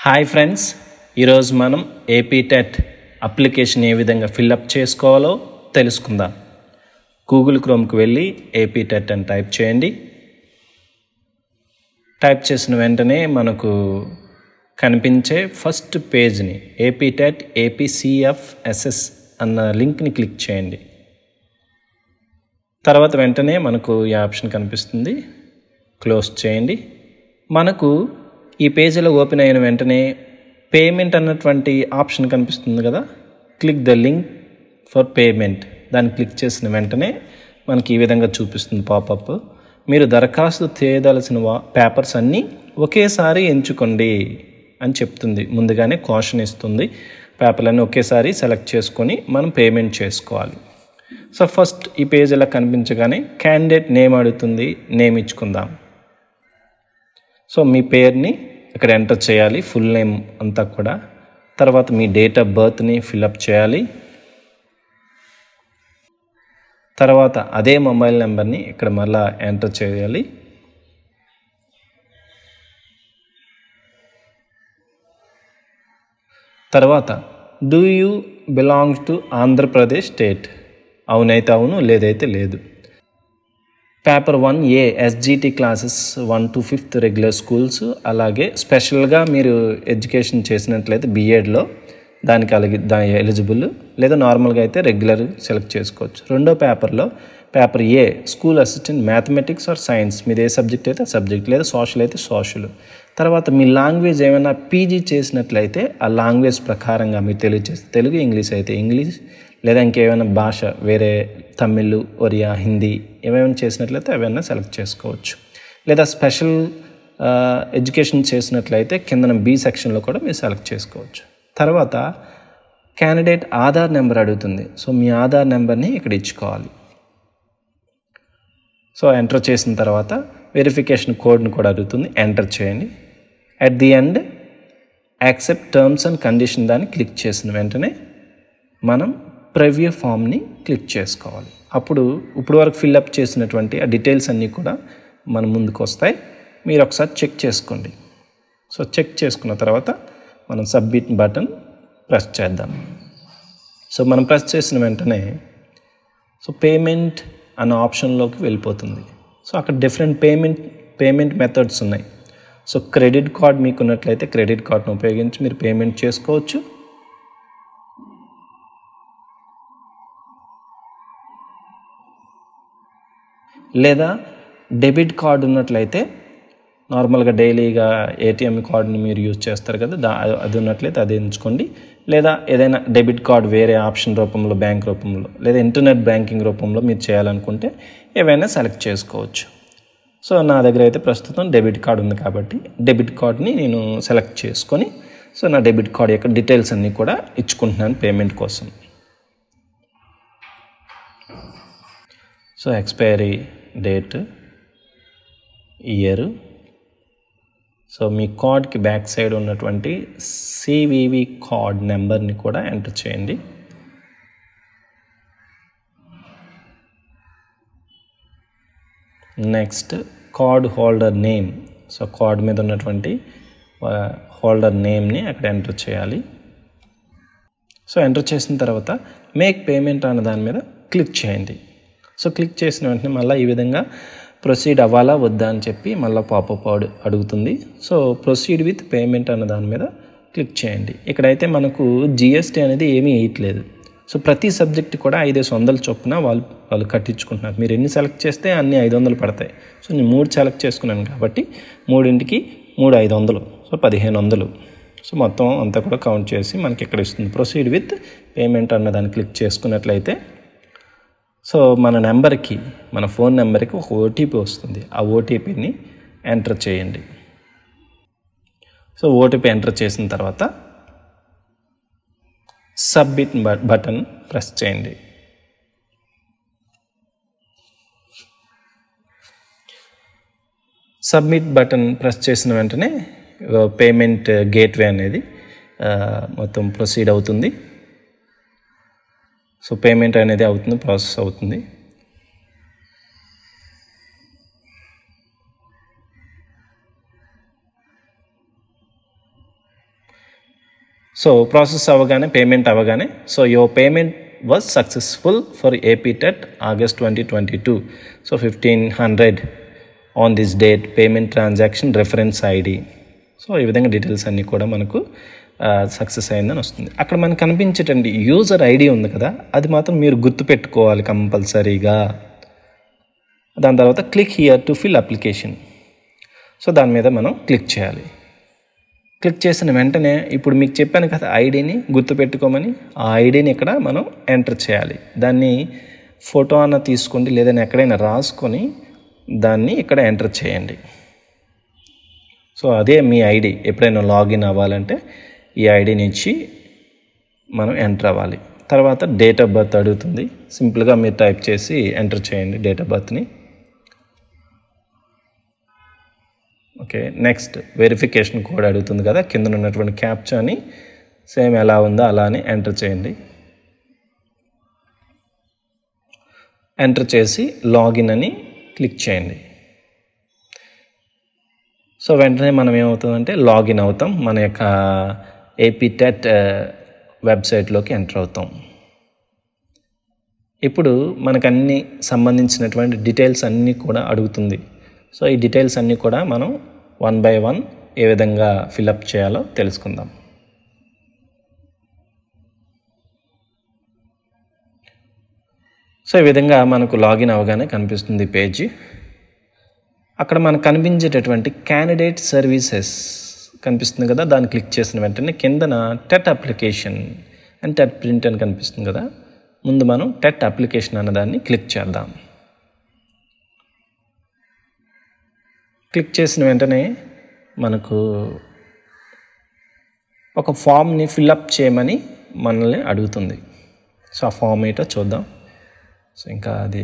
hi friends ఈరోజు మనం AP TET application ఏ విధంగా ఫిల్అప్ చేసుకోవాలో తెలుసుకుందాం గూగుల్ క్రోమ్కి వెళ్ళి ఏపీ టెట్ అని టైప్ చేయండి టైప్ చేసిన వెంటనే మనకు కనిపించే ఫస్ట్ పేజ్ని ఏపీ టెట్ ఏపీసీఎఫ్ఎస్ఎస్ అన్న లింక్ని క్లిక్ చేయండి తర్వాత వెంటనే మనకు ఈ ఆప్షన్ కనిపిస్తుంది క్లోజ్ చేయండి మనకు ఈ పేజీలో ఓపెన్ అయిన వెంటనే పేమెంట్ అన్నటువంటి ఆప్షన్ కనిపిస్తుంది కదా click the link for payment దాన్ని క్లిక్ చేసిన వెంటనే మనకి ఈ విధంగా చూపిస్తుంది పాపప్ మీరు దరఖాస్తు చేయదలసిన వా పేపర్స్ అన్నీ ఒకేసారి ఎంచుకోండి అని చెప్తుంది ముందుగానే కాషన్ ఇస్తుంది పేపర్లన్నీ ఒకేసారి సెలెక్ట్ చేసుకొని మనం పేమెంట్ చేసుకోవాలి సో ఫస్ట్ ఈ పేజ్ ఇలా కనిపించగానే క్యాండిడేట్ నేమ్ అడుగుతుంది నేమ్ ఇచ్చుకుందాం సో మీ పేరుని ఇక్కడ ఎంటర్ చేయాలి ఫుల్ నేమ్ అంతా కూడా తర్వాత మీ డేట్ ఆఫ్ బర్త్ని ఫిలప్ చేయాలి తర్వాత అదే మొబైల్ నెంబర్ని ఇక్కడ మళ్ళా ఎంటర్ చేయాలి తర్వాత do you belongs to Andhra Pradesh state అవునైతే అవును లేదైతే లేదు paper one A SGT classes one to fifth regular schools అలాగే స్పెషల్గా మీరు ఎడ్యుకేషన్ చేసినట్లయితే బీఎడ్లో దానికి అలాగే దాని ఎలిజిబుల్ లేదా నార్మల్గా అయితే రెగ్యులర్ సెలెక్ట్ చేసుకోవచ్చు రెండో పేపర్లో paper A school assistant mathematics or science మీది ఏ సబ్జెక్ట్ అయితే ఆ సబ్జెక్ట్ లేదా సోషల్ అయితే సోషల్ తర్వాత మీ లాంగ్వేజ్ ఏమైనా పీజీ చేసినట్లయితే ఆ లాంగ్వేజ్ ప్రకారంగా మీరు తెలుగు చేస్తే తెలుగు ఇంగ్లీష్ అయితే ఇంగ్లీష్ లేదా ఇంకేమైనా భాష వేరే తమిళ్ ఒరియా హిందీ ఏమైనా చేసినట్లయితే అవన్నీ సెలెక్ట్ చేసుకోవచ్చు లేదా స్పెషల్ ఎడ్యుకేషన్ చేసినట్లయితే కిందన బి సెక్షన్లో కూడా మీరు సెలెక్ట్ చేసుకోవచ్చు తర్వాత క్యాండిడేట్ ఆధార్ నెంబర్ అడుగుతుంది సో మీ ఆధార్ నెంబర్ని ఇక్కడ ఇచ్చుకోవాలి సో ఎంటర్ చేసిన తర్వాత వెరిఫికేషన్ కోడ్ని కూడా అడుగుతుంది ఎంటర్ చేయండి at the end accept terms and condition దాన్ని క్లిక్ చేసిన వెంటనే మనం ప్రివ్యూ ఫామ్ని క్లిక్ చేసుకోవాలి అప్పుడు ఇప్పుడు వరకు ఫిల్అప్ చేసినటువంటి ఆ డీటెయిల్స్ అన్నీ కూడా మన ముందుకు వస్తాయి మీరు ఒకసారి చెక్ చేసుకోండి సో చెక్ చేసుకున్న తర్వాత మనం సబ్మిట్ బటన్ ప్రెస్ చేద్దాం సో మనం ప్రెస్ చేసిన వెంటనే సో పేమెంట్ అన్న ఆప్షన్లోకి వెళ్ళిపోతుంది సో అక్కడ డిఫరెంట్ పేమెంట్ పేమెంట్ మెథడ్స్ ఉన్నాయి సో క్రెడిట్ కార్డ్ మీకు ఉన్నట్లయితే క్రెడిట్ కార్డ్ను ఉపయోగించి మీరు పేమెంట్ చేసుకోవచ్చు లేదా డెబిట్ కార్డ్ ఉన్నట్లయితే నార్మల్గా డైలీగా ఏటీఎం కార్డుని మీరు యూజ్ చేస్తారు కదా దా అది ఉన్నట్లయితే అది ఎంచుకోండి లేదా ఏదైనా డెబిట్ కార్డ్ వేరే ఆప్షన్ రూపంలో బ్యాంక్ రూపంలో లేదా ఇంటర్నెట్ బ్యాంకింగ్ రూపంలో మీరు చేయాలనుకుంటే ఏవైనా సెలెక్ట్ చేసుకోవచ్చు సో నా దగ్గర అయితే ప్రస్తుతం డెబిట్ కార్డ్ ఉంది కాబట్టి డెబిట్ కార్డ్ని నేను సెలెక్ట్ చేసుకొని సో నా డెబిట్ కార్డ్ యొక్క డీటెయిల్స్ అన్నీ కూడా ఇచ్చుకుంటున్నాను పేమెంట్ కోసం so expiry date year so మీ కార్డ్కి బ్యాక్ సైడ్ ఉన్నటువంటి సివివి కార్డ్ నెంబర్ని కూడా ఎంటర్ చేయండి next card holder name so card మీద ఉన్నటువంటి హోల్డర్ నేమ్ని అక్కడ ఎంటర్ చేయాలి సో ఎంటర్ చేసిన తర్వాత మేక్ పేమెంట్ అన్న దాని మీద క్లిక్ చేయండి సో క్లిక్ చేసిన వెంటనే మళ్ళీ ఈ విధంగా ప్రొసీడ్ అవ్వాలా వద్దా అని చెప్పి మళ్ళీ పాపప్ అడుగుతుంది సో ప్రొసీడ్ విత్ పేమెంట్ అన్న దాని మీద క్లిక్ చేయండి ఇక్కడైతే మనకు జిఎస్టీ అనేది ఏమీ వేయట్లేదు సో ప్రతి సబ్జెక్ట్ కూడా ఐదేసి వందల చొప్పున వాళ్ళు వాళ్ళు కట్టించుకుంటున్నారు మీరు ఎన్ని సెలెక్ట్ చేస్తే అన్ని ఐదు వందలు పడతాయి సో నేను మూడు సెలెక్ట్ చేసుకున్నాను కాబట్టి మూడింటికి మూడు ఐదు వందలు సో పదిహేను వందలు సో మొత్తం అంతా కూడా కౌంట్ చేసి మనకి ఇక్కడ ఇస్తుంది ప్రొసీడ్ విత్ పేమెంట్ అన్న దాన్ని క్లిక్ చేసుకున్నట్లయితే సో మన నెంబర్కి మన ఫోన్ నెంబర్కి ఒక ఓటీపీ వస్తుంది ఆ ఓటీపీని ఎంటర్ చేయండి సో ఓటీపీ ఎంటర్ చేసిన తర్వాత సబ్మిట్ బటన్ ప్రెస్ చేయండి సబ్మిట్ బటన్ ప్రెస్ చేసిన వెంటనే పేమెంట్ గేట్వే అనేది మొత్తం ప్రొసీడ్ అవుతుంది సో పేమెంట్ అనేది అవుతుంది ప్రాసెస్ అవుతుంది సో ప్రాసెస్ అవ్వగానే పేమెంట్ అవ్వగానే so your payment was successful for AP TET August twenty twenty two so fifteen hundred on this date payment transaction reference ID so ఈ విధంగా డీటెయిల్స్ అన్నీ కూడా మనకు సక్సెస్ అయిందని వస్తుంది అక్కడ మనకు కనిపించేటండి యూజర్ ఐడి ఉంది కదా అది మాత్రం మీరు గుర్తుపెట్టుకోవాలి కంపల్సరీగా దాని తర్వాత click here to fill application so దాని మీద మనం క్లిక్ చేయాలి క్లిక్ చేసిన వెంటనే ఇప్పుడు మీకు చెప్పాను కదా ఐడిని గుర్తుపెట్టుకోమని ఆ ఐడిని ఇక్కడ మనం ఎంటర్ చేయాలి దాన్ని ఫోటో అన్న తీసుకోండి లేదని ఎక్కడైనా రాసుకొని దాన్ని ఇక్కడ ఎంటర్ చేయండి సో అదే మీ ఐడి ఎప్పుడైనా లాగిన్ అవ్వాలంటే ఈ ఐడిని ఇచ్చి మనం ఎంటర్ అవ్వాలి తర్వాత డేట్ ఆఫ్ బర్త్ అడుగుతుంది సింపుల్గా మీరు టైప్ చేసి ఎంటర్ చేయండి డేట్ ఆఫ్ బర్త్ని ఓకే నెక్స్ట్ వెరిఫికేషన్ కోడ్ అడుగుతుంది కదా కింద ఉన్నటువంటి క్యాప్చాని సేమ్ ఎలా ఉందో అలానే ఎంటర్ చేయండి ఎంటర్ చేసి లాగిన్ అని క్లిక్ చేయండి సో వెంటనే మనం ఏమవుతుందంటే లాగిన్ అవుతాం మన యొక్క ఏపీ టెట్ వెబ్సైట్లోకి ఎంటర్ అవుతాం ఇప్పుడు మనకు అన్ని సంబంధించినటువంటి డీటెయిల్స్ అన్నీ కూడా అడుగుతుంది సో ఈ డీటెయిల్స్ అన్నీ కూడా మనం వన్ బై వన్ ఏ విధంగా ఫిలప్ చేయాలో తెలుసుకుందాం సో ఈ విధంగా మనకు లాగిన్ అవగానే కనిపిస్తుంది పేజీ అక్కడ మనకు కనిపించేటటువంటి క్యాండిడేట్ సర్వీసెస్ కనిపిస్తుంది కదా దాన్ని క్లిక్ చేసిన వెంటనే కిందన TET application and TET print అని కనిపిస్తుంది కదా ముందు మనం టెట్ అప్లికేషన్ అన్నదాన్ని క్లిక్ చేద్దాం క్లిక్ చేసిన వెంటనే మనకు ఒక ఫామ్ని ఫిల్అప్ చేయమని మనల్ని అడుగుతుంది సో ఆ ఫామ్ ఏంటో చూద్దాం సో ఇంకా అది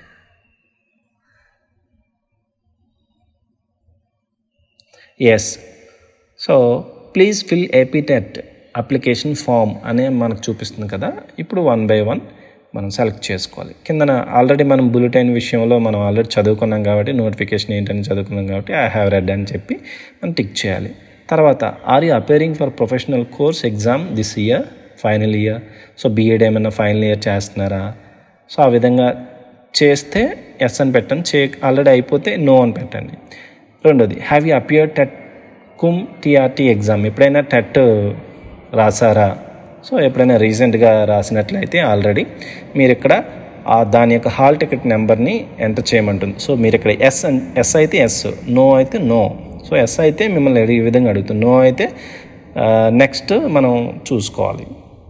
yes so please fill AP TET application form అనే మనకు చూపిస్తుంది కదా ఇప్పుడు వన్ బై వన్ మనం సెలెక్ట్ చేసుకోవాలి కిందన ఆల్రెడీ మనం బులెటిన్ విషయంలో మనం ఆల్రెడీ చదువుకున్నాం కాబట్టి నోటిఫికేషన్ ఏంటని చదువుకున్నాం కాబట్టి ఐ హ్యావ్ రెడ్ అని చెప్పి మనం టిక్ చేయాలి తర్వాత are you appearing for professional course exam this year final year so BEd ఏమైనా ఫైనల్ ఇయర్ చేస్తున్నారా సో ఆ విధంగా చేస్తే ఎస్ అని పెట్టండి చే ఆల్రెడీ అయిపోతే నో అని పెట్టండి రెండోది have you appear TET cum TRT exam ఎప్పుడైనా టెట్ రాసారా సో ఎప్పుడైనా రీసెంట్గా రాసినట్లయితే ఆల్రెడీ మీరు ఇక్కడ ఆ దాని యొక్క హాల్ టికెట్ నెంబర్ని ఎంటర్ చేయమంటుంది సో మీరు ఇక్కడ ఎస్ ఎస్ అయితే ఎస్ నో అయితే నో సో ఎస్ అయితే మిమ్మల్ని అడిగే ఈ విధంగా అడుగుతుంది నో అయితే నెక్స్ట్ మనం చూసుకోవాలి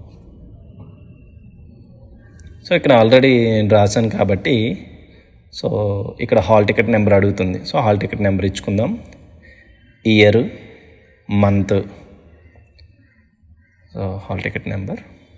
సో ఇక్కడ ఆల్రెడీ నేను రాశాను కాబట్టి సో ఇక్కడ హాల్ టికెట్ నెంబర్ అడుగుతుంది సో హాల్ టికెట్ నెంబర్ ఇచ్చుకుందాం year month so hall ticket number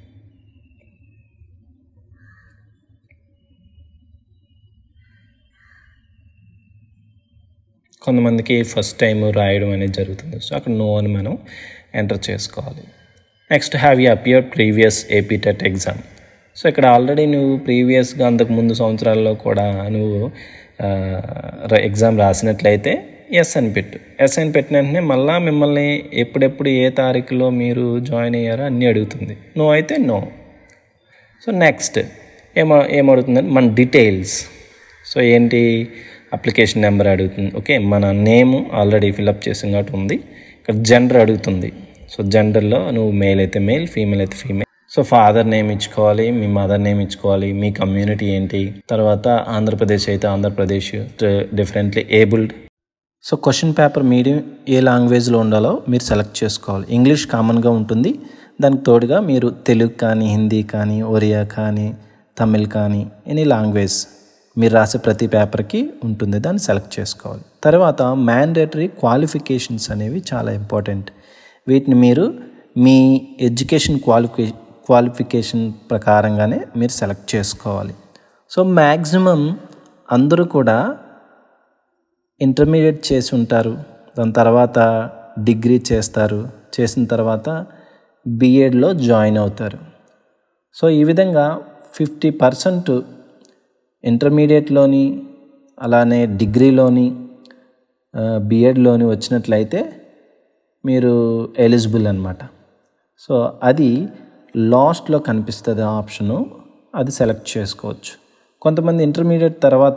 కొంతమందికి ఫస్ట్ టైం రాయడం అనేది జరుగుతుంది సో అక్కడ నో అని మనం ఎంటర్ చేసుకోవాలి next have you appear previous AP TET exam so ఇక్కడ ఆల్రెడీ నువ్వు ప్రీవియస్గా అంతకు ముందు సంవత్సరాల్లో కూడా నువ్వు ఎగ్జామ్ రాసినట్లయితే ఎస్ అని పెట్టు ఎస్ అని పెట్టిన వెంటనే మళ్ళీ మిమ్మల్ని ఎప్పుడెప్పుడు ఏ తారీఖులో మీరు జాయిన్ అయ్యారో అన్నీ అడుగుతుంది నో అయితే నో సో నెక్స్ట్ ఏమో ఏమడుగుతుందంటే మన డీటెయిల్స్ సో ఏంటి అప్లికేషన్ నెంబర్ అడుగుతుంది ఓకే మన నేమ్ ఆల్రెడీ ఫిలప్ చేసిన కాబట్టి ఉంది ఇక్కడ జెండర్ అడుగుతుంది సో జెండర్లో నువ్వు మేల్ అయితే మేల్ ఫీమేల్ అయితే ఫీమేల్ సో ఫాదర్ నేమ్ ఇచ్చుకోవాలి మీ మదర్ నేమ్ ఇచ్చుకోవాలి మీ కమ్యూనిటీ ఏంటి తర్వాత ఆంధ్రప్రదేశ్ అయితే Andhra Pradesh differently abled so question paper medium ఏ లాంగ్వేజ్లో ఉండాలో మీరు సెలెక్ట్ చేసుకోవాలి ఇంగ్లీష్ కామన్గా ఉంటుంది దానికి తోడుగా మీరు తెలుగు కానీ హిందీ కానీ ఒరియా కానీ తమిళ్ కానీ ఎనీ లాంగ్వేజ్ మీరు రాసే ప్రతి పేపర్కి ఉంటుంది దాన్ని సెలెక్ట్ చేసుకోవాలి తర్వాత మ్యాండేటరీ క్వాలిఫికేషన్స్ అనేవి చాలా ఇంపార్టెంట్ వీటిని మీరు మీ ఎడ్యుకేషన్ క్వాలిఫి క్వాలిఫికేషన్ ప్రకారంగానే మీరు సెలెక్ట్ చేసుకోవాలి సో మ్యాక్సిమం అందరూ కూడా ఇంటర్మీడియట్ చేసి ఉంటారు దాని తర్వాత డిగ్రీ చేస్తారు చేసిన తర్వాత బీఎడ్లో జాయిన్ అవుతారు సో ఈ విధంగా ఫిఫ్టీ పర్సెంట్ ఇంటర్మీడియట్లోని అలానే డిగ్రీలోని బీఎడ్లోని వచ్చినట్లయితే మీరు ఎలిజిబుల్ అనమాట సో అది లాస్ట్లో కనిపిస్తుంది ఆప్షను అది సెలెక్ట్ చేసుకోవచ్చు కొంతమంది ఇంటర్మీడియట్ తర్వాత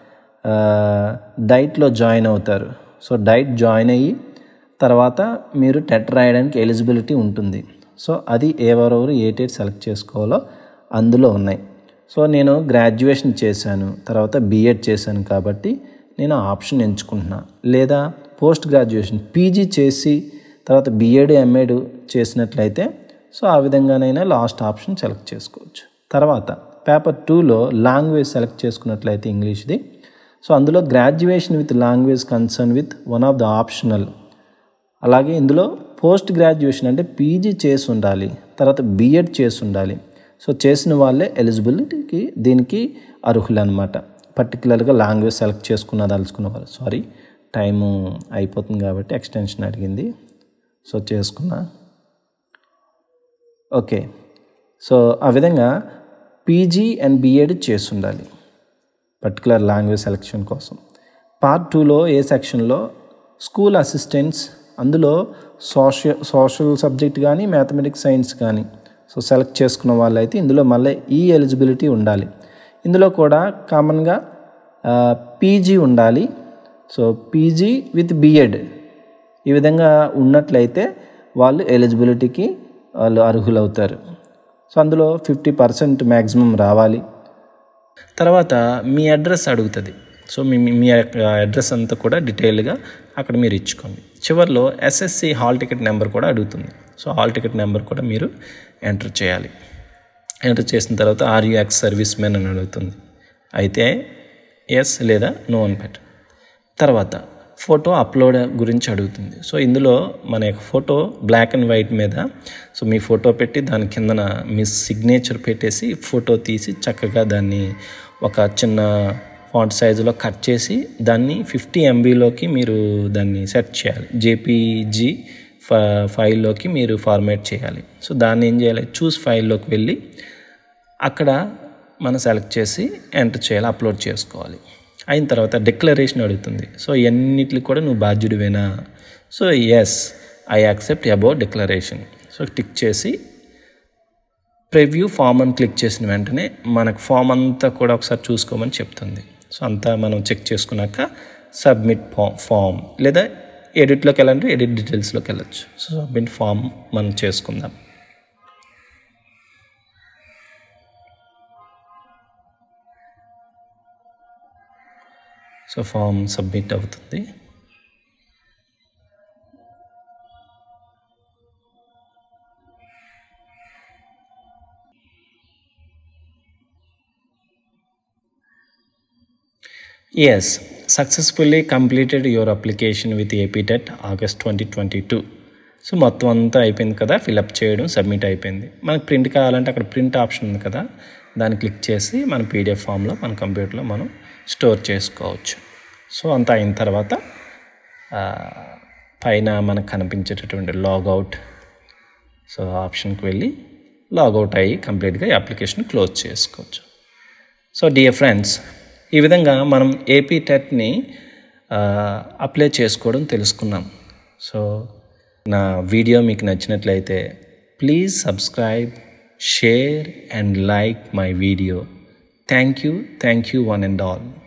డైట్లో జాయిన్ అవుతారు సో డైట్ జాయిన్ అయ్యి తర్వాత మీరు టెట్ రాయడానికి ఎలిజిబిలిటీ ఉంటుంది సో అది ఎవరెవరు ఏ టెట్ సెలెక్ట్ చేసుకోవాలో అందులో ఉన్నాయి సో నేను గ్రాడ్యుయేషన్ చేశాను తర్వాత బీఎడ్ చేశాను కాబట్టి నేను ఆ ఆప్షన్ ఎంచుకుంటున్నా లేదా పోస్ట్ గ్రాడ్యుయేషన్ పీజీ చేసి తర్వాత బీఎడ్ ఎంఎడ్ చేసినట్లయితే సో ఆ విధంగానైనా లాస్ట్ ఆప్షన్ సెలెక్ట్ చేసుకోవచ్చు తర్వాత పేపర్ టూలో లాంగ్వేజ్ సెలెక్ట్ చేసుకున్నట్లయితే ఇంగ్లీష్ది సో అందులో graduation with language concern with one of the optional అలాగే ఇందులో పోస్ట్ గ్రాడ్యుయేషన్ అంటే పీజీ చేసి ఉండాలి తర్వాత బీఎడ్ చేసి ఉండాలి సో చేసిన వాళ్ళే ఎలిజిబిలిటీకి దీనికి అర్హులు అనమాట పర్టికులర్గా లాంగ్వేజ్ సెలెక్ట్ చేసుకున్న దలుచుకున్న వాళ్ళు సారీ టైము అయిపోతుంది కాబట్టి ఎక్స్టెన్షన్ అడిగింది సో చేసుకున్నా ఓకే సో ఆ విధంగా పీజీ అండ్ బీఎడ్ చేసి ఉండాలి పర్టికులర్ లాంగ్వేజ్ సెలెక్షన్ కోసం పార్ట్ టూలో ఏ సెక్షన్లో స్కూల్ అసిస్టెంట్స్ అందులో సోషల్ సోషల్ సబ్జెక్ట్ కానీ మ్యాథమెటిక్స్ సైన్స్ కానీ సో సెలెక్ట్ చేసుకున్న వాళ్ళైతే ఇందులో మళ్ళీ ఈ ఎలిజిబిలిటీ ఉండాలి ఇందులో కూడా కామన్గా పీజీ ఉండాలి సో పీజీ విత్ బీఎడ్ ఈ విధంగా ఉన్నట్లయితే వాళ్ళు ఎలిజిబిలిటీకి వాళ్ళు అర్హులవుతారు సో అందులో ఫిఫ్టీ పర్సెంట్ మ్యాక్సిమం రావాలి తర్వాత మీ అడ్రస్ అడుగుతుంది సో మీ మీ అడ్రస్ అంతా కూడా డీటెయిల్గా అక్కడ మీరు ఇచ్చుకోండి చివరిలో ఎస్ఎస్సి హాల్ టికెట్ నెంబర్ కూడా అడుగుతుంది సో హాల్ టికెట్ నెంబర్ కూడా మీరు ఎంటర్ చేయాలి ఎంటర్ చేసిన తర్వాత are you ex service men అని అడుగుతుంది అయితే ఎస్ లేదా నో అని పెట్ట తర్వాత ఫోటో అప్లోడ్ గురించి అడుగుతుంది సో ఇందులో మన యొక్క ఫోటో బ్లాక్ అండ్ వైట్ మీద సో మీ ఫోటో పెట్టి దాని కిందన మీ సిగ్నేచర్ పెట్టేసి ఫోటో తీసి చక్కగా దాన్ని ఒక చిన్న ఫాంట్ సైజులో కట్ చేసి దాన్ని ఫిఫ్టీ ఎంబీలోకి మీరు దాన్ని సెట్ చేయాలి జేపీజీ ఫైల్లోకి మీరు ఫార్మేట్ చేయాలి సో దాన్ని ఏం చేయాలి చూస్ ఫైల్లోకి వెళ్ళి అక్కడ మనం సెలెక్ట్ చేసి ఎంటర్ చేయాలి అప్లోడ్ చేసుకోవాలి అయిన తర్వాత డిక్లరేషన్ అడుగుతుంది సో ఎన్నిటికి కూడా నువ్వు బాధ్యుడివేనా so yes I accept about declaration so tick చేసి ప్రివ్యూ ఫామ్ అని క్లిక్ చేసిన వెంటనే మనకు ఫామ్ అంతా కూడా ఒకసారి చూసుకోమని చెప్తుంది సో అంతా మనం చెక్ చేసుకున్నాక సబ్మిట్ ఫామ్ ఫామ్ లేదా ఎడిట్లోకి వెళ్ళాలంటే ఎడిట్ డీటెయిల్స్లోకి వెళ్ళచ్చు సో సబ్మిట్ ఫామ్ మనం చేసుకుందాం సో ఫామ్ సబ్మిట్ అవుతుంది yes successfully completed your application with AP TET August twenty twenty two so మొత్తం అంతా అయిపోయింది కదా ఫిలప్ చేయడం సబ్మిట్ అయిపోయింది మనకు ప్రింట్ కావాలంటే అక్కడ ప్రింట్ ఆప్షన్ ఉంది కదా దాన్ని క్లిక్ చేసి మన పీడిఎఫ్ ఫామ్లో మన కంప్యూటర్లో మనం స్టోర్ చేసుకోవచ్చు సో అంతా అయిన తర్వాత పైన మనకు కనిపించేటటువంటి లాగౌట్ సో ఆప్షన్కి వెళ్ళి లాగౌట్ అయ్యి కంప్లీట్గా అప్లికేషన్ క్లోజ్ చేసుకోవచ్చు సో డియర్ ఫ్రెండ్స్ ఈ విధంగా మనం ఏపీ టెట్ని అప్లై చేసుకోవడం తెలుసుకున్నాం సో నా వీడియో మీకు నచ్చినట్లయితే please subscribe share and like my video thank you thank you one and all